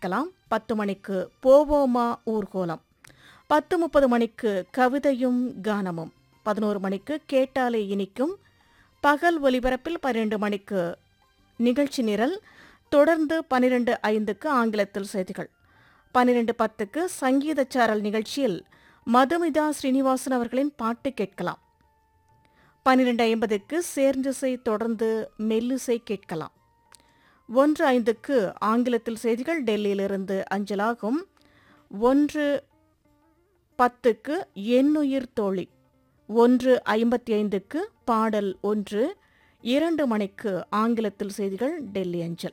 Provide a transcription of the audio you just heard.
கேட்கலாம் பத்து மணிக்கு போவோமா ஊர்கோலம் பத்து முப்பது மணிக்கு கவிதையும் கானமும் பதினோரு மணிக்கு கேட்டாலே இனிக்கும் பகல் ஒலிபரப்பில் பன்னிரண்டு மணிக்கு நிகழ்ச்சி நிரல் தொடர்ந்து பன்னிரண்டு ஐந்துக்கு ஆங்கிலத்தில் செய்திகள் பன்னிரண்டு பத்துக்கு சங்கீத சாரல் நிகழ்ச்சியில் மதுமிதா ஸ்ரீனிவாசன் அவர்களின் பாட்டு கேட்கலாம் பன்னிரண்டு ஐம்பதுக்கு சேர்ந்திசை தொடர்ந்து மெல்லிசை கேட்கலாம் ஒன்று ஐந்துக்கு ஆங்கிலத்தில் செய்திகள் டெல்லியிலிருந்து அஞ்சலாகும் ஒன்று பத்துக்கு எண்ணுயிர் தோழி ஒன்று ஐம்பத்தி ஐந்துக்கு பாடல் ஒன்று இரண்டு மணிக்கு ஆங்கிலத்தில் செய்திகள் டெல்லி அஞ்சல்